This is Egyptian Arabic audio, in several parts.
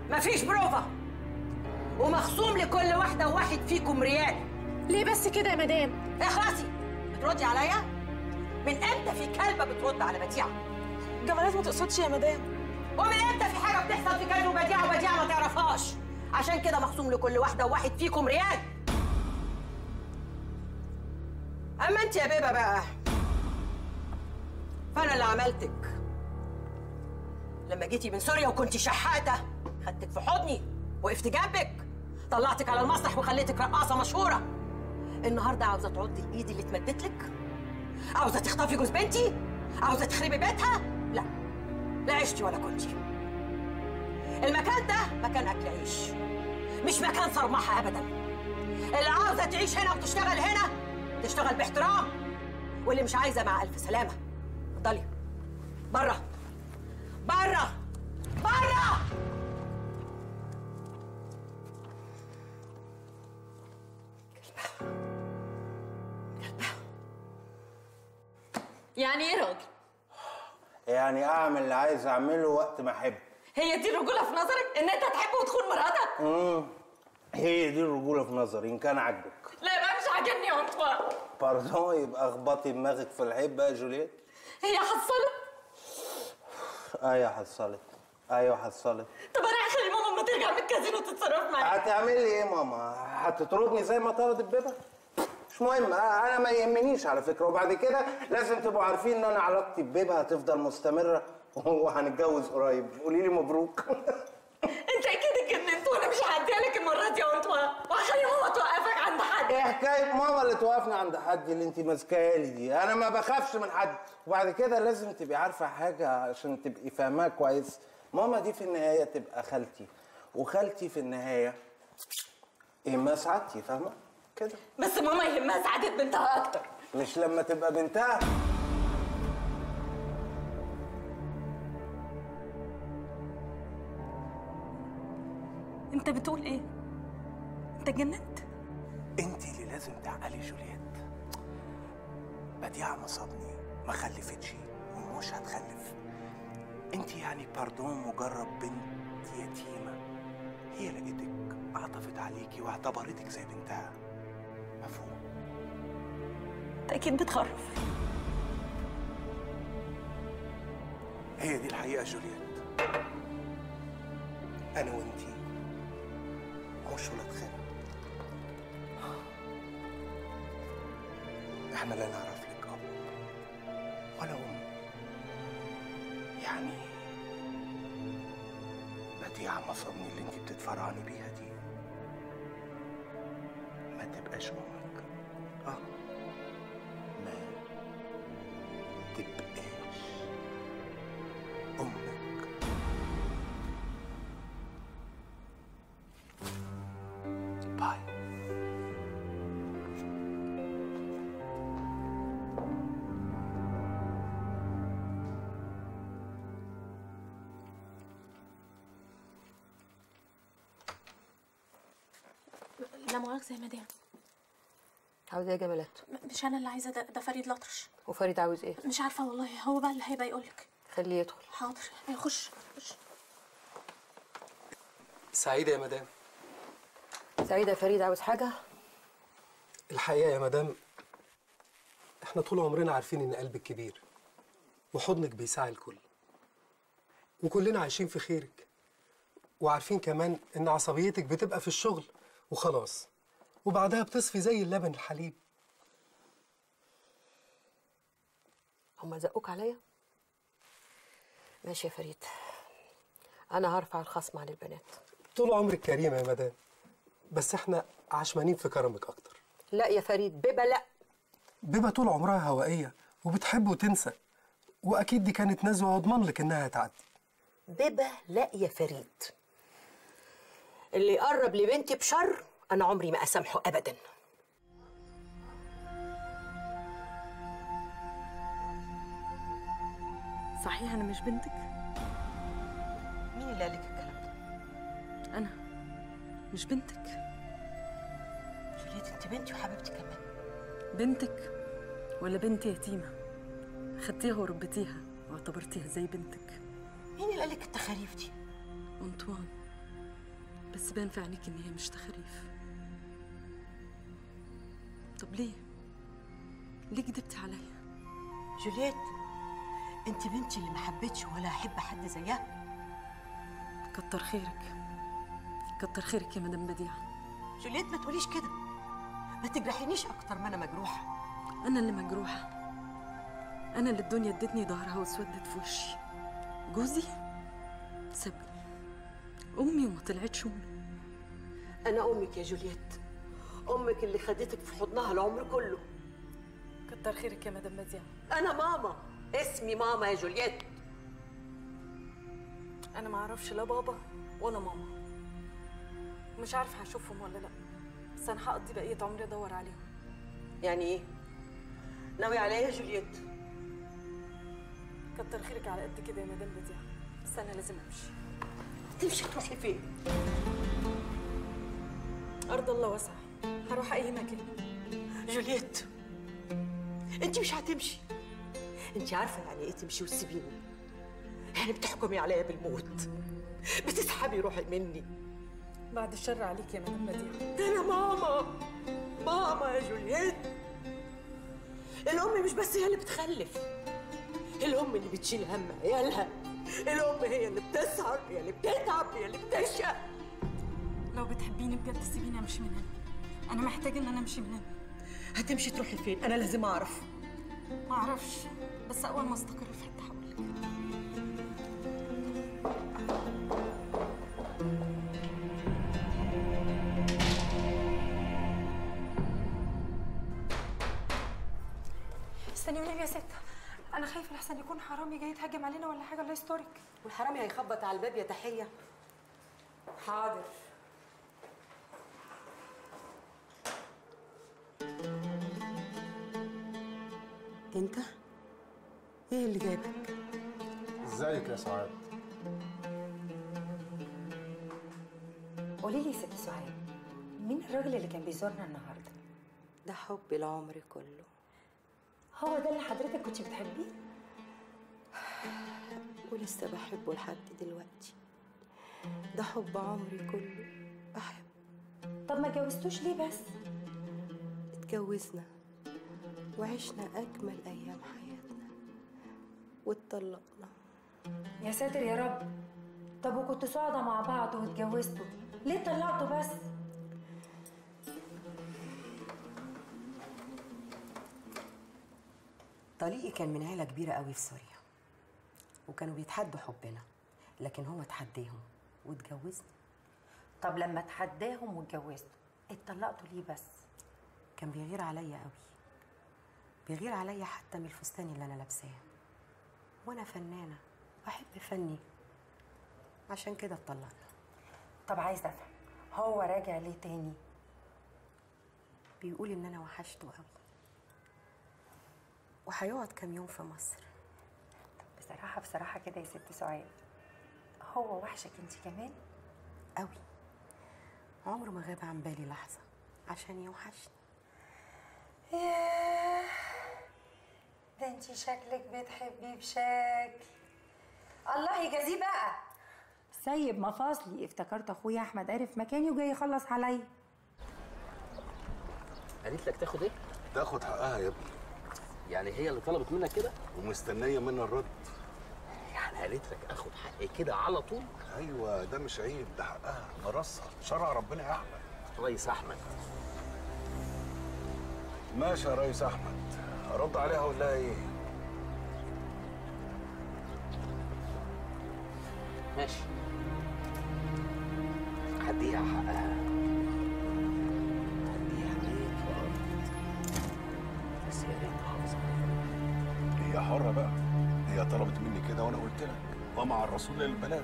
مفيش بروفا ومخصوم لكل واحده وواحد فيكم ريال ليه بس كده يا مدام اخلصي بتردي عليا من امتى في كلبه بترد على بديعه جمالات ما تقصدش يا مدام ومن امتى في حاجه بتحصل في كلب وبديعه وبديعه ما تعرفهاش عشان كده مخصوم لكل واحده وواحد فيكم ريال اما انت يا بيبه بقى فانا اللي عملتك لما جيتي من سوريا وكنت شحاته خدتك في حضني وقفت جنبك طلعتك على المسرح وخليتك رقاصه مشهوره النهارده عاوزه تعضي الايد اللي اتمدت لك عاوزه تخطفي جوز بنتي عاوزه تخربي بيتها لا لا عشتي ولا كنتي المكان ده مكان اكل عيش مش مكان صرمحه ابدا اللي عاوزه تعيش هنا وتشتغل هنا تشتغل باحترام واللي مش عايزه مع الف سلامه اتفضلي بره بره بره يعني ايه راجل؟ يعني اعمل اللي عايز اعمله وقت ما احب هي دي الرجوله في نظرك ان انت تحب وتخون مراتك؟ امم هي دي الرجوله في نظري ان كان عاجبك لا يبقى مش عاجبني يا انطوان باردون يبقى اخبطي دماغك في العيب بقى يا جوليت هي حصلت ايوه حصلت ايوه حصلت طب انا هخلي ماما لما ترجع من الكازينو تتصرف معايا هتعمل لي ايه ماما هتطردني زي ما طردت بيبه مش مهم انا ما يهمنيش على فكره وبعد كده لازم تبقوا عارفين ان انا علاقتي ببيبه هتفضل مستمره وهنتجوز قريب قولي لي مبروك انت اكيد اتجننت وانا مش هعديها لك المره دي يا انطوان وهخلي ماما توقفك عند حد ايه حكايه ماما اللي توقفني عند حد اللي انت ماسكاها لي دي انا ما بخافش من حد وبعد كده لازم تبقي عارفه حاجه عشان تبقي فاهماها كويس ماما دي في النهايه تبقى خالتي وخالتي في النهايه اما سعادتي فاهمه كده بس ماما يهمها سعاده بنتها اكتر مش لما تبقى بنتها انت بتقول ايه؟ انت اتجننت؟ انت اللي لازم تعقلي جولييت بديعة مصابني ما خلفتش ومش هتخلف انت يعني باردون مجرد بنت يتيمة هي لقيتك عطفت عليكي واعتبرتك زي بنتها مفهوم انت اكيد بتخرف هي دي الحقيقة جولييت أنا وأنتي مش ولاد خالة إحنا لا نعرف لك أب ولا أم يعني بديعة مصابني اللي أنتي بتتفرعني بيها دي ما تبقاش أمك أه ما تبقاش أمك باي لا مؤاخذه يا مدام عاوزه ايه يا جمالات م- مش انا اللي عايزه ده, ده فريد الأطرش وفريد عاوز ايه مش عارفه والله هو بقى اللي هيبقى يقولك خليه يدخل حاضر خش خش سعيدة يا مدام سعيده فريد عاوز حاجه الحقيقة يا مدام احنا طول عمرنا عارفين ان قلبك كبير وحضنك بيساعي الكل وكلنا عايشين في خيرك وعارفين كمان ان عصبيتك بتبقى في الشغل وخلاص وبعدها بتصفي زي اللبن الحليب هما زقوك عليا ماشي يا فريد انا هرفع الخصم عن البنات طول عمرك كريمة يا مدام بس احنا عشمانين في كرمك اكتر لا يا فريد بيبه لا بيبقى طول عمرها هوائية وبتحب وتنسى واكيد دي كانت نزوة واضمن لك انها هتعدي بيبه لا يا فريد اللي يقرب لبنتي بشر انا عمري ما اسامحه ابدا صحيح انا مش بنتك؟ مين اللي قال لك الكلام ده انا مش بنتك جوليت انت بنتي وحبيبتي كمان بنتك ولا بنت يتيمة خدتيها وربيتيها واعتبرتيها زي بنتك مين اللي قال لك التخاريف دي أنطوان بس بان في عينيك ان هي مش تخاريف طب ليه ليه كدبتي عليا جولييت انت بنتي اللي ما حبتش ولا احب حد زيها كتر خيرك كتر خيرك يا مدام بديعه جولييت ما تقوليش كده ما تجرحينيش اكتر ما انا مجروحه انا اللي مجروحه انا اللي الدنيا ادتني ظهرها واسودت في وشي جوزي سابني امي وما طلعتش امي انا امك يا جولييت امك اللي خدتك في حضنها العمر كله كتر خيرك يا مدام بديعه انا ماما اسمي ماما يا جولييت انا ما اعرفش لا بابا ولا ماما مش عارفه هشوفهم ولا لا بس انا هقضي بقيه عمري ادور عليهم يعني ايه ناوي عليا يا جولييت كتر خيرك على قد كده يا مدام بديعه بس انا لازم امشي تمشي تروحي فين ارض الله واسعه هروح اي مكان جولييت انت مش هتمشي انت عارفه يعني ايه تمشي وتسيبيني يعني بتحكمي عليا بالموت بتسحبي روحي مني بعد الشر عليك يا مدام بديعه ده انا ماما ماما يا جولييت الام مش بس هي اللي بتخلف الام اللي بتشيل هم عيالها الام هي اللي بتسهر هي اللي بتتعب هي اللي بتشقى لو بتحبيني بجد سيبيني امشي من هنا انا محتاجه ان انا امشي من هنا هتمشي تروحي فين انا لازم اعرف ما اعرفش بس اول ما استقر في حته هقول لك استني ونبي يا ست انا خايفه لحسن يكون حرامي جاي يتهجم علينا ولا حاجه الله يسترك والحرامي هيخبط على الباب يا تحيه حاضر انت ايه اللي جابك ازيك يا سعاد قولي لي يا ست سعاد مين الراجل اللي كان بيزورنا النهارده ده حب العمر كله هو ده اللي حضرتك كنت بتحبيه ولسه بحبه لحد دلوقتي ده حب عمري كله بحب طب ما اتجوزتوش ليه بس اتجوزنا وعشنا أجمل أيام حياتنا واتطلقنا يا ساتر يا رب طب وكنتوا سعداء مع بعض واتجوزتوا ليه طلعتوا بس طليقي كان من عيلة كبيرة قوي في سوريا وكانوا بيتحدوا حبنا لكن هو تحديهم واتجوزنا طب لما اتحداهم واتجوزتوا اتطلقتوا ليه بس كان بيغير عليا قوي بيغير عليا حتى من الفستان اللي انا لابساه وانا فنانة بحب فني عشان كده اتطلقنا طب عايزه افهم هو راجع ليه تاني بيقول ان انا وحشته قوي وهيقعد كام يوم في مصر بصراحه بصراحه كده يا ست سعاد هو وحشك انت كمان قوي عمره ما غاب عن بالي لحظة عشان يوحشني ياه ده انت شكلك بتحبيه بشكل الله يجازيه بقى سيب مفاصلي افتكرت اخويا احمد عرف مكاني وجاي يخلص عليا قالت لك تاخد ايه؟ تاخد حقها يا ابني يعني هي اللي طلبت منك كده؟ ومستنيه مني الرد يعني قالت لك اخد حقي كده على طول؟ ايوه ده مش عيب ده حقها مرصها شرع ربنا يا احمد ريس احمد ماشي يا ريس احمد ارد عليها اقول لها ايه ماشي هديها حقها هديها بيت وارض بس يا ريت تحافظ عليها هي حره بقى هي طلبت مني كده وانا قلت لك ومع الرسول للبلاغ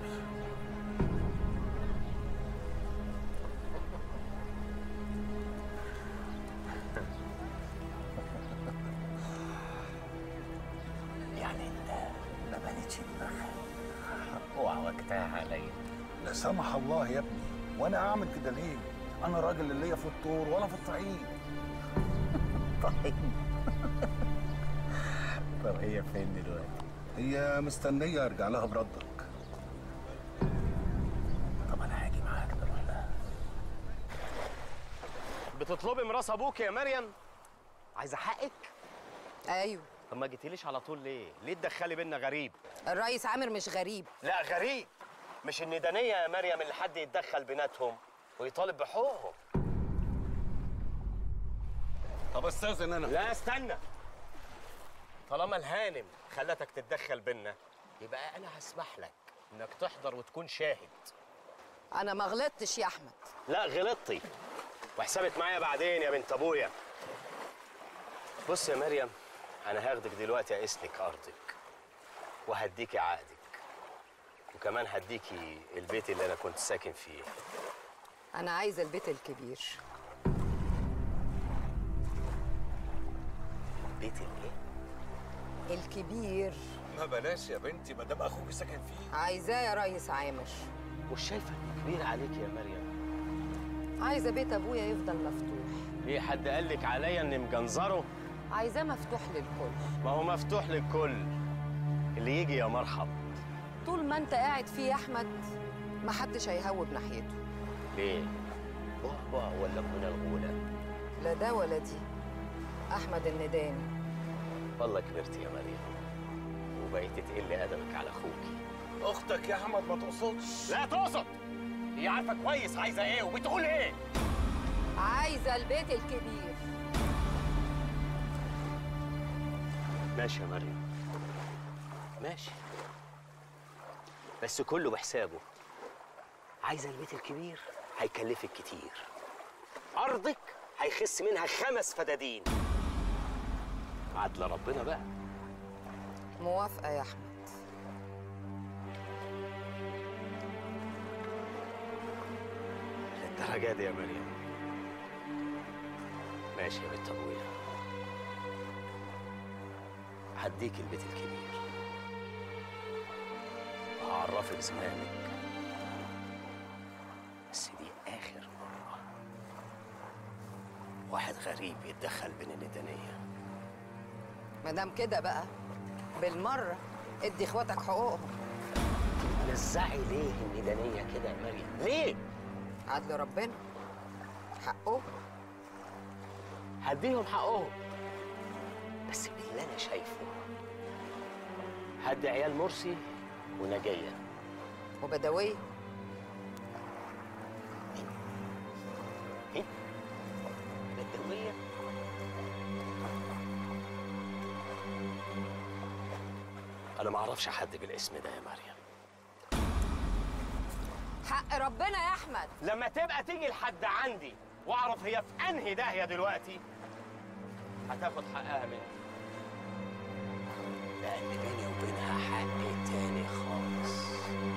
يعني انت ما بنتش دماغها وعوجتها عليا لا سمح الله يا ابني وانا اعمل كده ليه انا راجل اللي ليا في الطور ولا في الطعيم طيب طب هي فين دلوقتي؟ هي مستنيه ارجع لها بردك طب انا هاجي معاك نروح لها بتطلبي ميراث ابوك يا مريم عايزه حقك ايوه طب ما جيتيليش على طول ليه ليه تدخلي بينا غريب الرئيس عامر مش غريب لا غريب مش الندانيه يا مريم اللي حد يتدخل بيناتهم ويطالب بحقوقهم طب استاذن انا لا استنى طالما الهانم خلتك تتدخل بينا يبقى انا هسمح لك انك تحضر وتكون شاهد انا ما غلطتش يا احمد لا غلطتي وحسابك معايا بعدين يا بنت ابويا بص يا مريم انا هاخدك دلوقتي اقيسلك ارضك وهديكي عقدك وكمان هديكي البيت اللي انا كنت ساكن فيه انا عايزه البيت الكبير بيت الايه الكبير ما بلاش يا بنتي ما دام اخوك ساكن فيه عايزاه يا ريس عامر مش شايفه انه كبير عليك يا مريم عايزه بيت ابويا يفضل مفتوح ليه حد قال لك عليا اني مجنزره عايزاه مفتوح للكل ما هو مفتوح للكل اللي يجي يا مرحب طول ما انت قاعد فيه يا احمد محدش هيهوب ناحيته ليه بعبع ولا منى الغولة لا ده ولا دي احمد النداني والله كبرت يا مريم وبقيت تقل ادبك على اخوكي اختك يا احمد ما تقصدش لا تقصد هي عارفه كويس عايزه ايه وبتقول ايه عايزه البيت الكبير ماشي يا مريم ماشي بس كله بحسابه عايزه البيت الكبير هيكلفك كتير ارضك هيخس منها خمس فدادين عدل ربنا بقى موافقه يا احمد للدرجه دي يا مريم ماشي يا بنت ابويا هديك البيت الكبير وهعرفك زمانك بس دي اخر مره واحد غريب يتدخل بين الندانيه ما دام كده بقى بالمره ادي اخواتك حقوقهم نزعي ليه الندانيه كده يا مريم ليه عدل ربنا حقه هديهم حقهم بس باللي انا شايفه هدي عيال مرسي ونجيه وبدويه ايه بدويه انا ما اعرفش حد بالاسم ده يا مريم حق ربنا يا احمد لما تبقى تيجي لحد عندي واعرف هي في انهي داهيه دلوقتي هتاخد حقها مني لان بيني وبينها حق تاني خالص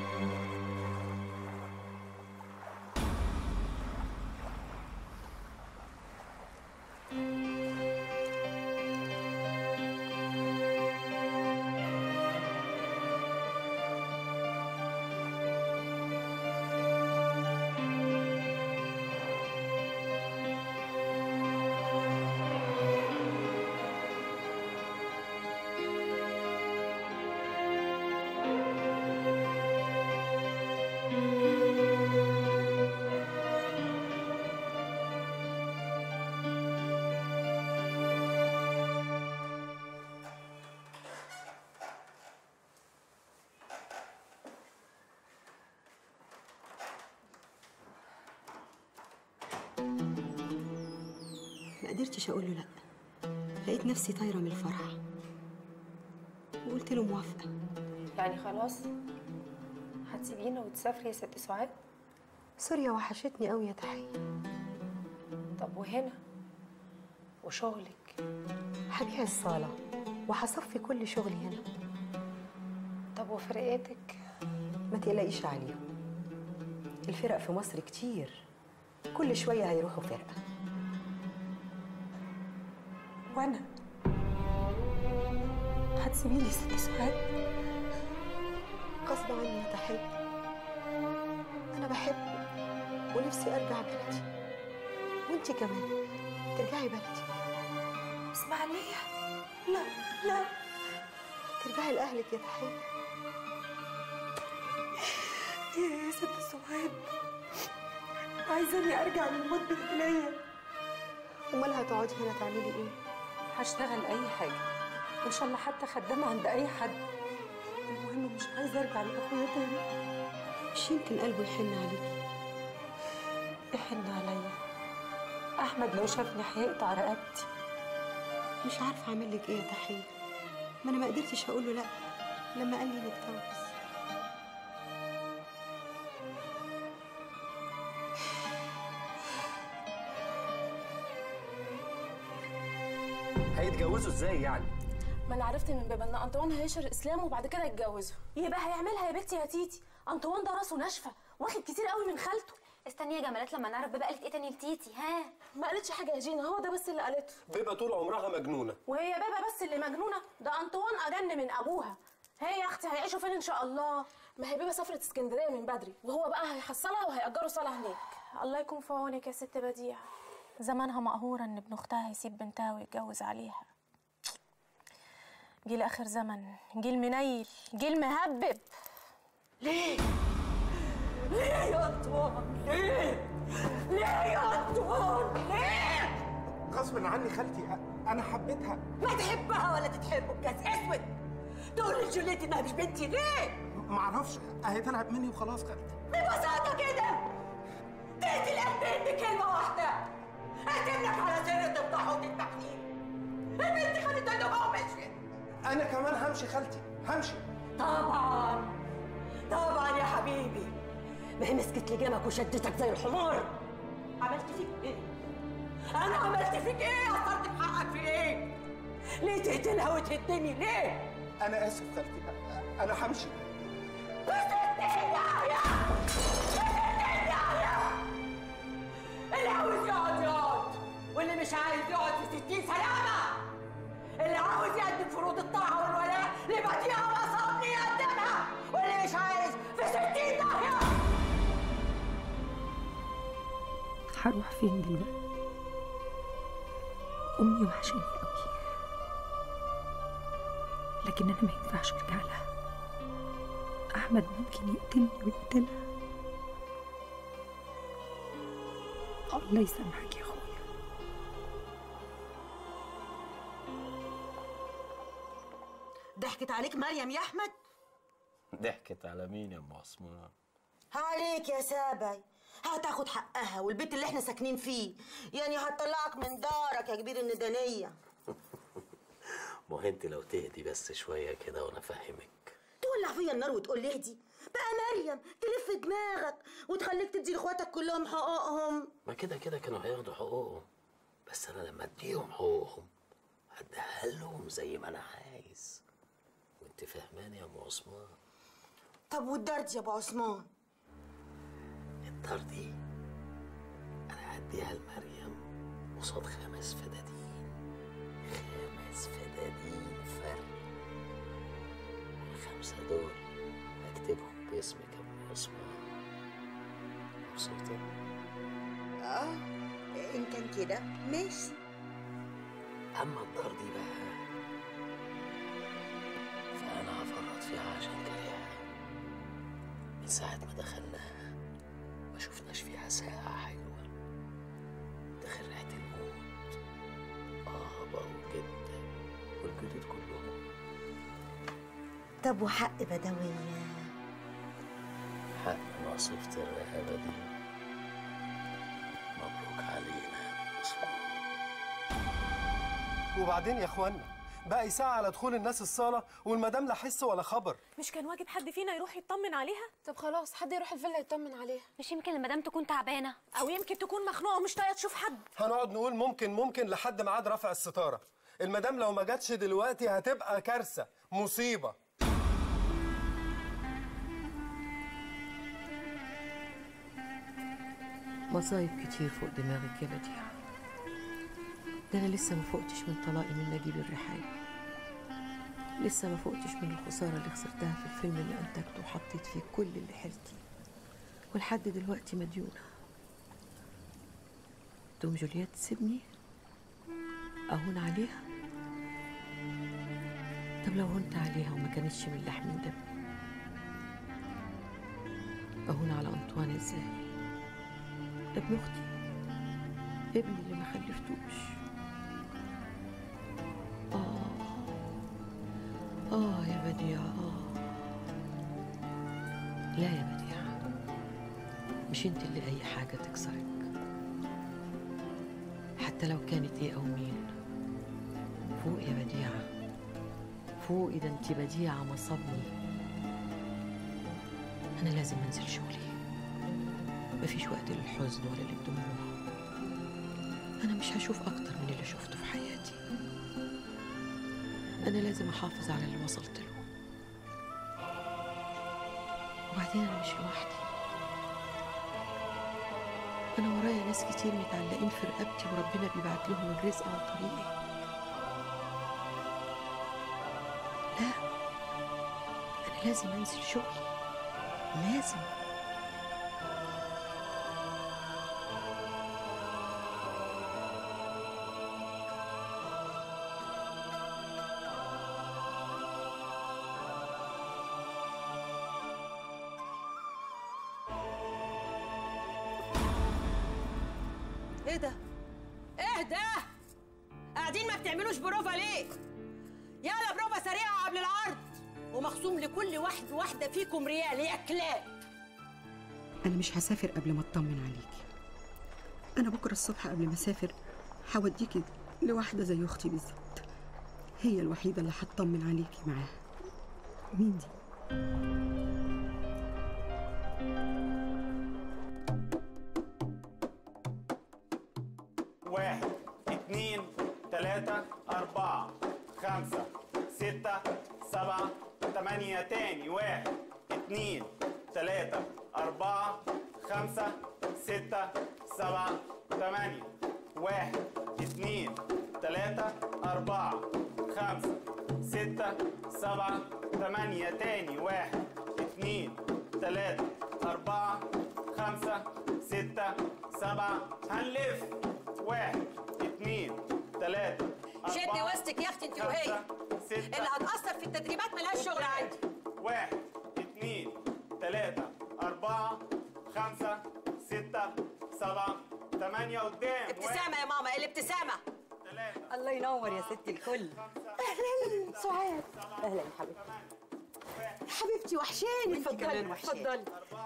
ما قدرتش اقول له لا لقيت نفسي طايره من الفرح وقلت له موافقه يعني خلاص هتسيبينا وتسافري يا ست سعاد سوريا وحشتني قوي يا تحيه طب وهنا وشغلك هبيع الصاله وهصفي كل شغلي هنا طب وفرقتك ما تقلقيش عليهم الفرق في مصر كتير كل شويه هيروحوا فرقه وانا هتسيبيني يا ست سعاد غصب عني يا تحيه انا بحبك ونفسي ارجع بلدي وانتي كمان ترجعي بلدي اسماعيليه لا لا ترجعي لاهلك يا تحيه يا ست سعاد عايزاني ارجع من موت برجليا امال هتقعدي هنا تعملي ايه هشتغل اي حاجه ان شاء الله حتى خدامه عند اي حد المهم مش عايزه ارجع لاخويا تاني مش يمكن قلبه يحن عليكي يحن عليا احمد لو شافني هيقطع رقبتي مش عارفه اعمل لك ايه يا تحيه ما انا ما قدرتش اقول له لا لما قال لي نتجوز هيتجوزوا ازاي يعني ما انا عرفت من بابا ان انطوان هيشر اسلام وبعد كده يتجوزوا يبقى هيعملها يا بنتي يا تيتي انطوان ده راسه ناشفه واخد كتير قوي من خالته استني يا جمالات لما نعرف بابا قالت ايه تاني لتيتي ها ما قالتش حاجه يا جينا هو ده بس اللي قالته بيبقى طول عمرها مجنونه وهي بابا بس اللي مجنونه ده انطوان اجن من ابوها هي يا اختي هيعيشوا فين ان شاء الله ما هي بابا سافرت اسكندريه من بدري وهو بقى هيحصلها وهيأجروا صاله هناك الله يكون في عونك يا ست بديع زمانها مقهوره ان ابن اختها هيسيب بنتها ويتجوز عليها جيل اخر زمن جيل منيل جيل مهبب ليه؟ ليه يا أنطوان؟ ليه؟ ليه يا أنطوان؟ ليه؟ غصب عني خالتي أ- انا حبيتها ما تحبها ولا تتحبه بكاس اسود تقول لجوليت انها مش بنتي ليه؟ معرفش اهي طلعت مني وخلاص خالتي ببساطة كده تقتل قلبين بكلمة واحدة اعتملك على سر تفضحه وتذبحني البنت خدت هدومها ومشيت انا كمان همشي خالتي همشي طبعا طبعا يا حبيبي ما هي مسكت لجامك وشدتك زي الحمار عملت فيك ايه؟ انا عملت فيك ايه؟ قصرت في حقك في ايه؟ ليه تقتلها وتهدني ليه؟ انا اسف خالتي أ- انا همشي بس الدنيا اللي عاوز يقعد يقعد واللي مش عايز يقعد في ستين سلامة اللي عاوز يقدم فروض الطاعة والولاء لبديعة وصابني يقدمها واللي مش عايز في ستين داهية هروح فين دلوقتي امي وحشاني قوي لكن انا ما ينفعش ارجع لها احمد ممكن يقتلني ويقتلها الله يسامحك يا اخويا ضحكت عليك مريم يا أحمد ضحكت على مين يا ام عثمان عليك يا سابع هتاخد حقها والبيت اللي احنا ساكنين فيه يعني هتطلعك من دارك يا كبير الندانية ما هو انت لو تهدي بس شويه كده وانا افهمك تولع فيا النار وتقول لي اهدي بقى مريم تلف دماغك وتخليك تدي لاخواتك كلهم حقوقهم ما كده كده كانوا هياخدوا حقوقهم بس انا لما اديهم حقوقهم هديها لهم زي ما انا عايز وانت فاهماني يا ام عثمان طب والدرد يا ابو عثمان الدار دي انا هديها لمريم قصاد خمس فدادين خمس فدادين فرق الخمسة دول هكتبهم باسمك يا ام عثمان مبسوطة؟ اه ان كان كده ماشي أما الدار دي بقى فأنا هفرط فيها عشان كريهة من ساعة ما دخلناها ما شفناش فيها ساعة حلوة دخل ريحة الموت بابا وجدة والجدود كلهم طب وحق بدوية حق نصيفة الرهبة دي مبروك علينا يا عثمان وبعدين يا اخوانا باقي ساعة على دخول الناس الصالة والمدام لا حس ولا خبر مش كان واجب حد فينا يروح يطمن عليها طب خلاص حد يروح الفيلا يطمن عليها مش يمكن المدام تكون تعبانه او يمكن تكون مخنوقه ومش طايقه تشوف حد هنقعد نقول ممكن ممكن لحد ميعاد رفع الستارة المدام لو ما جاتش دلوقتي هتبقى كارثة مصيبة مصايب كتير فوق دماغك يا بديع ده انا لسه ما فوقتش من طلاقي من نجيب الريحاني لسه ما فوقتش من الخسارة اللي خسرتها في الفيلم اللي أنتجته وحطيت فيه كل اللي حيلتي ولحد دلوقتي مديونة تقوم جوليات تسيبني أهون عليها طب لو هنت عليها وما كانتش من لحم ودم أهون على أنطوان إزاي ابن أختي ابني اللي ما خلفتوش آه آه يا بديعة آه لا يا بديعة مش انت اللي أي حاجة تكسرك حتى لو كانت ايه أو مين فوق يا بديعة فوق إذا انت بديعة مصابني أنا لازم أنزل شغلي مفيش وقت للحزن ولا للدموع أنا مش هشوف أكتر من اللي شفته في حياتي أنا لازم أحافظ على اللي وصلت له وبعدين أنا مش لوحدي أنا ورايا ناس كتير متعلقين في رقبتي وربنا بيبعت لهم الرزق عن طريقي لا أنا لازم أنزل شغلي لازم ايه ده؟ ايه ده؟ قاعدين ما بتعملوش بروفا ليه؟ يلا بروفا سريعة قبل العرض ومخصوم لكل واحد واحدة فيكم ريال يا كلاب أنا مش هسافر قبل ما أطمن عليكي أنا بكرة الصبح قبل ما أسافر هوديكي لواحدة زي أختي بالظبط هي الوحيدة اللي هتطمن عليكي معاها مين دي؟ واحد اتنين تلاتة أربعة خمسة ستة سبعة تمانية تاني واحد اتنين تلاتة أربعة خمسة ستة سبعة تمانية واحد اتنين تلاتة أربعة خمسة ستة سبعة تمانية تاني واحد اتنين تلاتة أربعة خمسة ستة سبعة هنلف واحد اتنين تلاتة شدي أربعة، وسطك يا اختي انت وهي خمسة، ستة اللي هتأثر في التدريبات ملهاش شغل عندي واحد اتنين تلاتة أربعة خمسة ستة سبعة تمانية قدام ابتسامة يا ماما الابتسامة الله ينور يا ست الكل اهلا سعاد اهلا يا حبيبتي حبيبتي وحشاني اتفضلي اتفضلي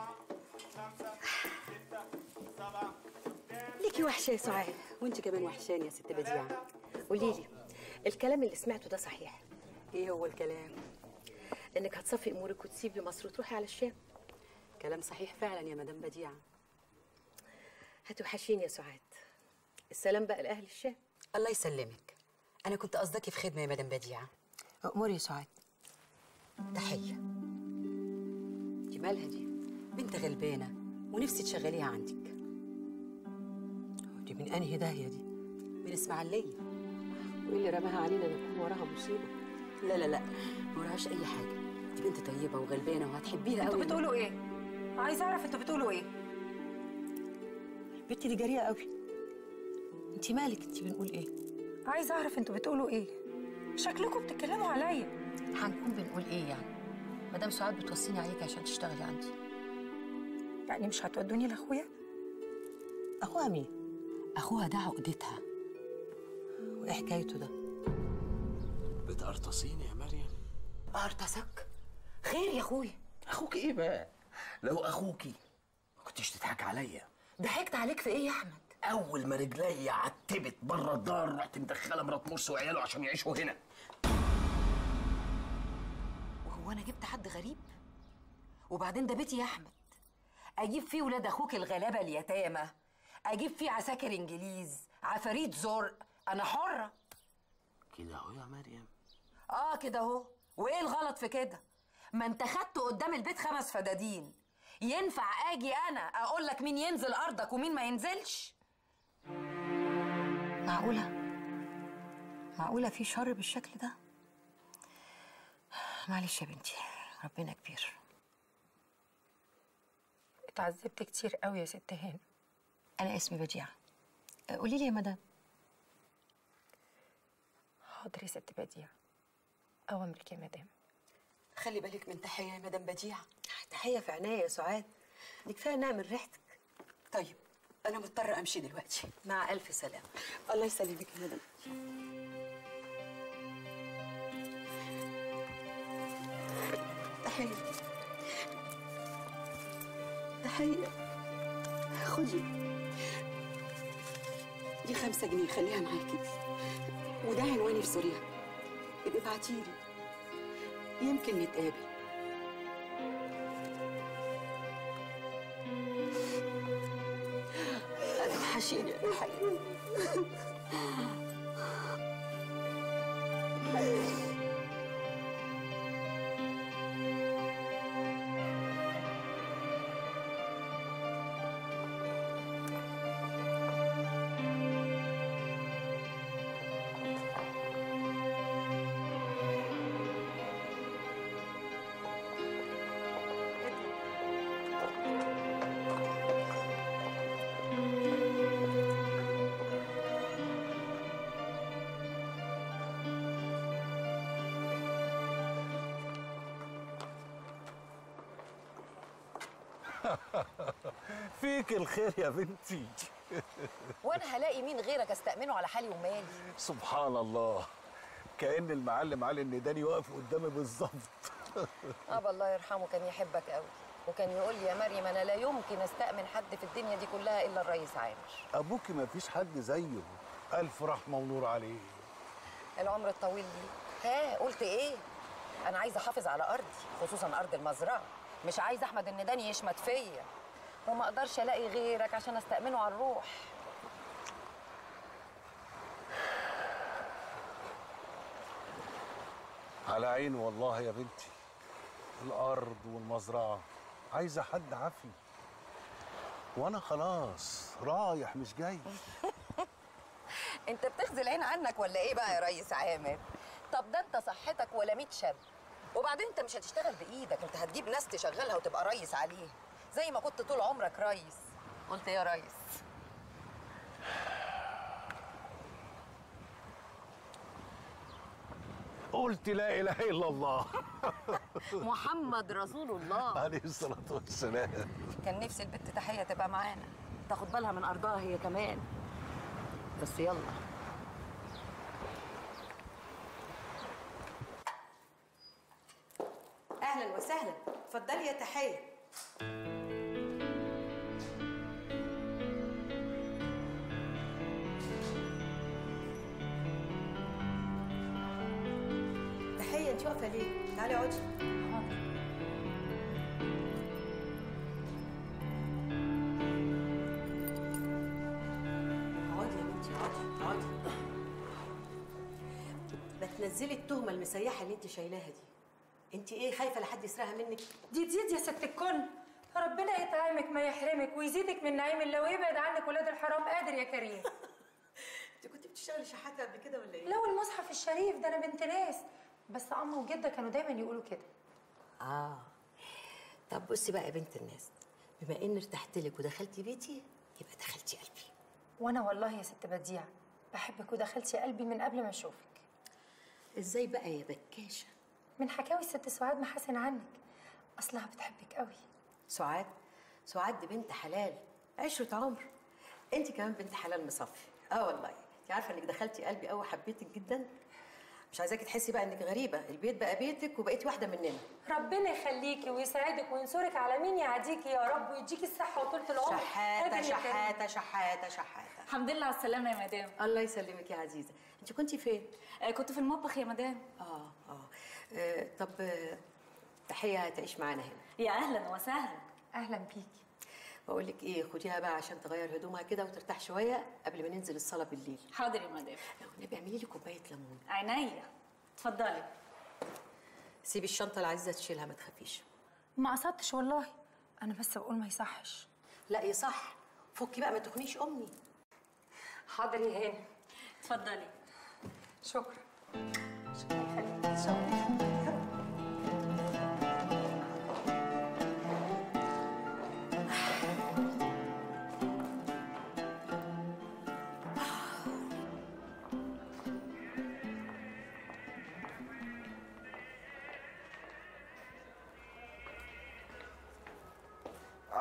ليكي وحشه يا سعاد وانت كمان وحشاني يا ست بديعه قولي لي الكلام اللي سمعته ده صحيح ايه هو الكلام انك هتصفي امورك وتسيبي مصر وتروحي على الشام كلام صحيح فعلا يا مدام بديعه هتوحشيني يا سعاد السلام بقى لاهل الشام الله يسلمك انا كنت قصدكي في خدمه يا مدام بديعه اموري يا سعاد تحيه دي مالها دي بنت غلبانه ونفسي تشغليها عندك دي من انهي داهيه دي من اسماعيليه وايه اللي رماها علينا نكون وراها مصيبه لا لا لا ما وراهاش اي حاجه دي بنت طيبه وغلبانه وهتحبيها انتوا قوي بتقولوا ايه؟ عايزه اعرف انتوا بتقولوا ايه؟ البت دي جريئه قوي انت مالك انت بنقول ايه عايزه اعرف انتوا بتقولوا ايه؟ شكلكم بتتكلموا عليا هنكون بنقول ايه يعني مدام سعاد بتوصيني عليك عشان تشتغلي عندي يعني مش هتودوني لاخويا؟ اخوها مين اخوها ده عقدتها وايه حكايته ده بتقرطصيني يا مريم ارتصك خير يا اخويا اخوك ايه بقى لو اخوكي ما كنتيش تضحك عليا ضحكت عليك في ايه يا احمد اول ما رجلي عتبت بره الدار رحت مدخله مرات مرسي وعياله عشان يعيشوا هنا وهو انا جبت حد غريب وبعدين ده بيتي يا احمد اجيب فيه ولاد اخوك الغلابه اليتامى اجيب فيه عساكر انجليز عفاريت زرق انا حره كده اهو يا مريم اه كده اهو وايه الغلط في كده ما انت خدت قدام البيت خمس فدادين ينفع اجي انا اقول لك مين ينزل ارضك ومين ما ينزلش معقوله معقوله في شر بالشكل ده معلش يا بنتي ربنا كبير اتعذبت كتير قوي يا ست هانم انا اسمي بديعه قولي لي يا مدام حاضر يا ست بديعه اوامرك يا مدام خلي بالك من تحيه يا مدام بديعه تحيه في عينيا يا سعاد دي كفايه انها من ريحتك طيب انا مضطره امشي دلوقتي مع الف سلامه الله يسلمك يا مدام تحية تحية خدي دي خمسة جنيه خليها معاكي وده عنواني في سوريا ابقي ابعتيلي يمكن نتقابل هتوحشيني يا تحية فيك الخير يا بنتي وانا هلاقي مين غيرك استأمنه على حالي ومالي سبحان الله كأن المعلم علي النداني واقف قدامي بالظبط ابا الله يرحمه كان يحبك قوي وكان يقول لي يا مريم انا لا يمكن استأمن حد في الدنيا دي كلها الا الرئيس عامر ابوكي ما فيش حد زيه الف رحمه ونور عليه العمر الطويل ليه ها قلت ايه انا عايزه احافظ على ارضي خصوصا ارض المزرعه مش عايزه احمد النداني يشمت فيا وما اقدرش الاقي غيرك عشان استأمنه على الروح على عيني والله يا بنتي الارض والمزرعه عايزه حد عافي وانا خلاص رايح مش جاي انت بتخزي العين عنك ولا ايه بقى يا ريس عامر طب ده انت صحتك ولا 100 شاب وبعدين انت مش هتشتغل بايدك انت هتجيب ناس تشغلها وتبقى ريس عليه زي ما كنت طول عمرك ريس قلت ايه يا ريس قلت لا اله الا الله محمد رسول الله عليه الصلاه والسلام كان نفسي البت تحيه تبقى معانا تاخد بالها من ارضها هي كمان بس يلا اهلا وسهلا اتفضلي يا تحيه تحيه انت واقفه ليه تعالي اقعدي اقعدي يا بنتي اقعدي اقعدي ما تنزلي التهمه المسيحه اللي انت شايلاها دي انت ايه خايفه لحد يسرقها منك دي تزيد يا ست الكل ربنا يطعمك ما يحرمك ويزيدك من نعيم الله ويبعد عنك ولاد الحرام قادر يا كريم انت كنت بتشتغلي شحاته قبل كده ولا ايه لو المصحف الشريف ده انا بنت ناس بس عمو وجده كانوا دايما يقولوا كده اه طب بصي بقى يا بنت الناس بما ان ارتحت لك ودخلتي بيتي يبقى دخلتي قلبي وانا والله يا ست بديع بحبك ودخلتي قلبي من قبل ما اشوفك ازاي بقى يا بكاشه من حكاوي الست سعاد محاسن عنك اصلها بتحبك قوي سعاد سعاد دي بنت حلال عشرة عمر انت كمان بنت حلال مصفي اه والله انت عارفه انك دخلتي قلبي قوي حبيتك جدا مش عايزاكي تحسي بقى انك غريبه البيت بقى بيتك وبقيتي واحده مننا ربنا يخليكي ويسعدك وينصرك على مين يعديكي يا رب ويديكي الصحه وطولة العمر شحاته قادر يا كريم. شحاته شحاته شحاته الحمد لله على السلامة يا مدام الله يسلمك يا عزيزه انت كنتي فين آه، كنت في المطبخ يا مدام اه اه آه، طب آه، تحيه هتعيش معانا هنا يا أهلا وسهلا اهلا بيكي بقول لك ايه خديها بقى عشان تغير هدومها كده وترتاح شويه قبل ما ننزل الصلاه بالليل حاضر يا مدام والنبي اعملي لي كوبايه ليمون عينيا اتفضلي سيبي الشنطه العزيزه تشيلها ما تخافيش ما قصدتش والله انا بس بقول ما يصحش لا يصح فكي بقى ما تخنيش امي حاضر يا هاني اتفضلي شكرا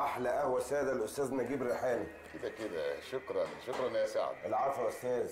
احلى قهوه ساده الاستاذ نجيب ريحاني كده كده شكرا شكرا يا سعد العفو يا استاذ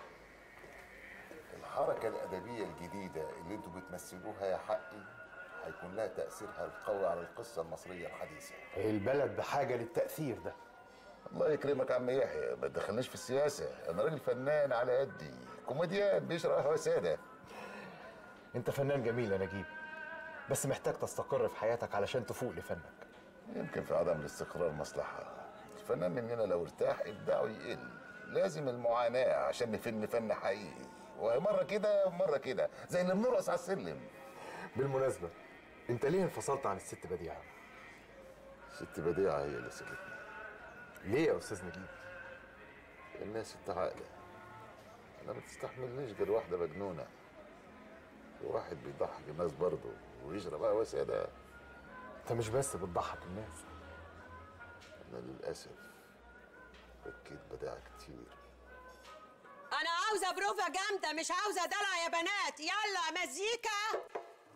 الحركة الأدبية الجديدة اللي انتوا بتمثلوها يا حقي هيكون لها تأثيرها القوي على القصة المصرية الحديثة البلد بحاجة للتأثير ده الله يكرمك يا عم يحيى ما تدخلناش في السياسة أنا راجل فنان على قدي كوميديان بيشرب قهوة سادة انت فنان جميل يا نجيب بس محتاج تستقر في حياتك علشان تفوق لفنك يمكن في عدم الاستقرار مصلحة الفنان مننا لو ارتاح إبداعه يقل لازم المعاناة عشان نفن فن حقيقي ومرة كده ومرة كده زي اللي بنرقص على السلم بالمناسبة انت ليه انفصلت عن الست بديعة؟ ست بديعة هي اللي سابتني ليه يا استاذ نجيب؟ الناس ست عاقلة أنا ما تستحملنيش غير واحدة مجنونة وواحد بيضحك الناس برضه ويشرب قهوة سادة انت مش بس بتضحك الناس أنا للأسف بكيت بديعة كتير انا عاوزه بروفه جامده مش عاوزه دلع يا بنات يلا مزيكا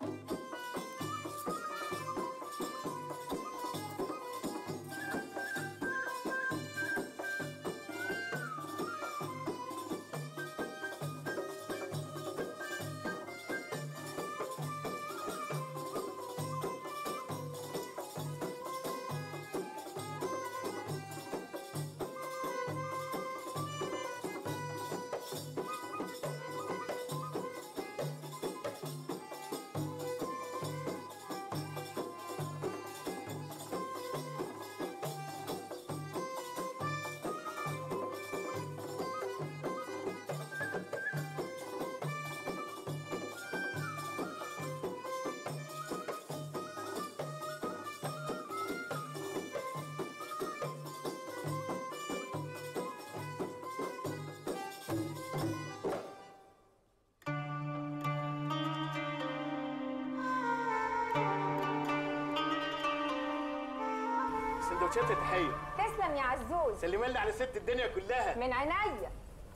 سندوتشات التحيه تسلم يا عزوز سلمي لي على ست الدنيا كلها من عينيا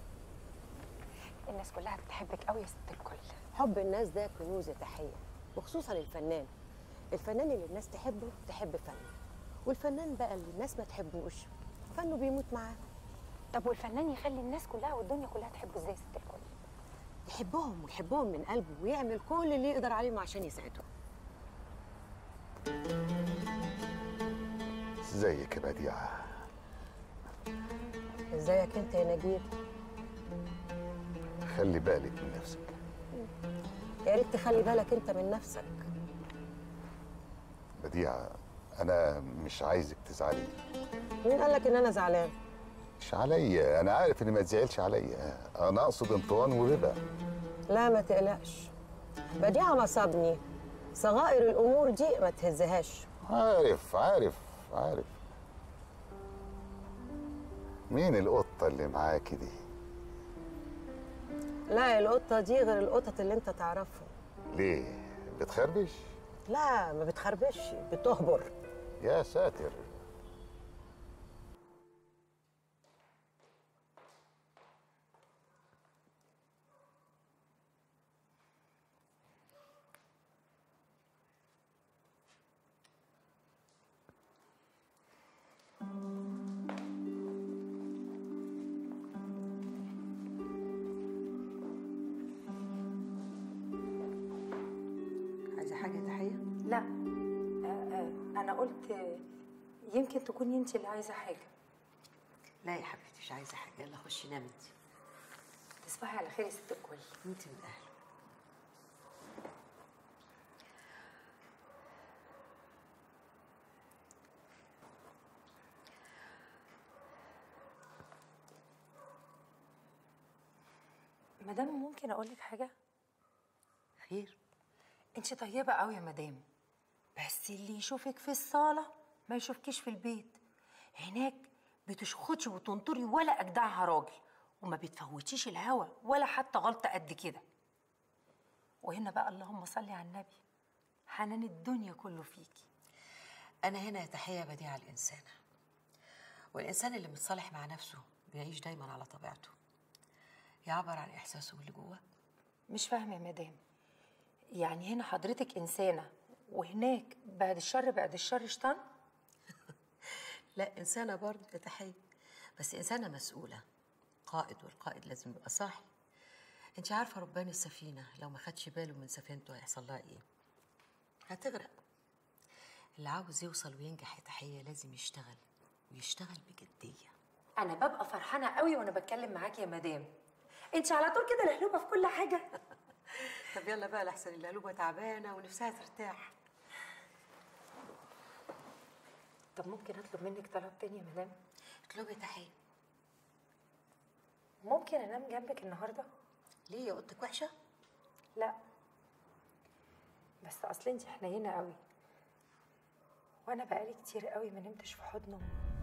الناس كلها بتحبك قوي يا ست الكل حب الناس ده كنوز تحيه وخصوصا الفنان الفنان اللي الناس تحبه تحب فنه والفنان بقى اللي الناس ما تحبوش فنه بيموت معاه طب والفنان يخلي الناس كلها والدنيا كلها تحبه ازاي يا ست الكل يحبهم ويحبهم من قلبه ويعمل كل اللي يقدر عليهم عشان يساعدهم ازيك يا بديعة ازيك انت يا نجيب خلي بالك من نفسك يا ريت تخلي بالك انت من نفسك بديعة أنا مش عايزك تزعلي مين قال لك ان انا زعلان مش عليا أنا عارف إن ما تزعلش عليا أنا أقصد انطوان ورضا لا ما تقلقش بديعة مصابني صغائر الامور دي ما تهزهاش عارف عارف عارف مين القطة اللي معاكي دي؟ لا القطه دي غير القطط اللي انت تعرفهم ليه؟ بتخربش؟ لا ما بتخربش بتهبر يا ساتر عايزه حاجه تحيه لا آه، آه، انا قلت يمكن تكوني انت اللي عايزه حاجه لا يا حبيبتي مش عايزه حاجه يلا خشي نامي انت تصبحي على خير يا ست الكل انت من اهله مدام ممكن اقول لك حاجه خير انت طيبه قوي يا مدام بس اللي يشوفك في الصاله ما يشوفكيش في البيت هناك بتشخطي وتنطري ولا اجدعها راجل وما بتفوتيش الهوا ولا حتى غلطه قد كده وهنا بقى اللهم صل على النبي حنان الدنيا كله فيكي انا هنا يا تحيه بديعه الانسانه والانسان اللي متصالح مع نفسه بيعيش دايما على طبيعته يعبر عن احساسه اللي جواه مش فاهمه يا مدام يعني هنا حضرتك انسانه وهناك بعد الشر بعد الشر شيطان لا انسانه برضه يا تحيه بس انسانه مسؤوله قائد والقائد لازم يبقى صاحي انت عارفه ربان السفينه لو ما خدش باله من سفينته هيحصل لها ايه هتغرق اللي عاوز يوصل وينجح يا تحيه لازم يشتغل ويشتغل بجديه انا ببقى فرحانه قوي وانا بتكلم معاكي يا مدام انت على طول كده لهلوبه في كل حاجه طب يلا بقى لحسن القلوبه تعبانه ونفسها ترتاح طب ممكن اطلب منك طلب تاني يا مدام اطلبي تحيه ممكن انام جنبك النهارده ليه يا اوضتك وحشه لا بس اصل انت حنينه قوي وانا بقالي كتير قوي ما نمتش في حضنه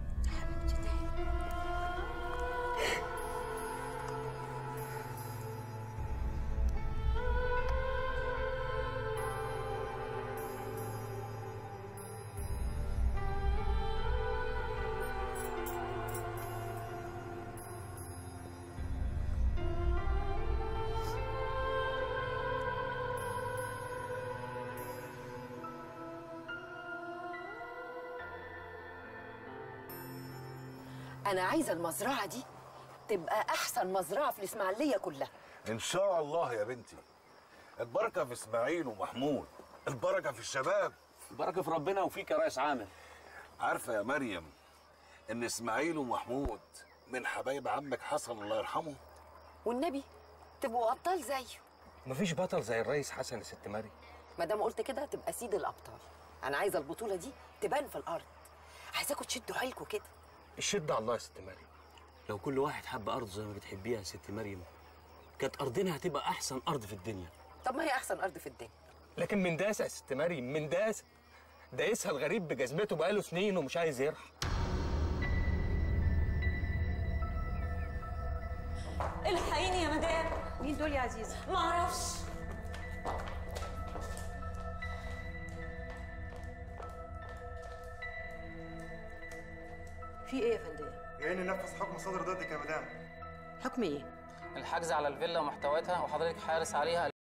انا عايزه المزرعه دي تبقى احسن مزرعه في الاسماعيليه كلها ان شاء الله يا بنتي البركه في اسماعيل ومحمود البركه في الشباب البركه في ربنا وفيك يا ريس عامر عارفه يا مريم ان اسماعيل ومحمود من حبايب عمك حسن الله يرحمه والنبي تبقوا ابطال زيه مفيش بطل زي الريس حسن يا ست مريم ما دام قلت كده تبقى سيد الابطال انا عايزه البطوله دي تبان في الارض عايزاكم تشدوا حيلكم كده الشد على الله يا ست مريم لو كل واحد حب ارض زي ما بتحبيها يا ست مريم كانت ارضنا هتبقى احسن ارض في الدنيا طب ما هي احسن ارض في الدنيا لكن من داسه يا ست مريم من داسه دايسها الغريب بجزمته بقاله سنين ومش عايز يرحم الحقيني يا مدام مين دول يا عزيزه معرفش في ايه يا فندم جايين ننفذ حكم صدر ضدك يا مدام حكم ايه الحجز على الفيلا ومحتوياتها وحضرتك حارس عليها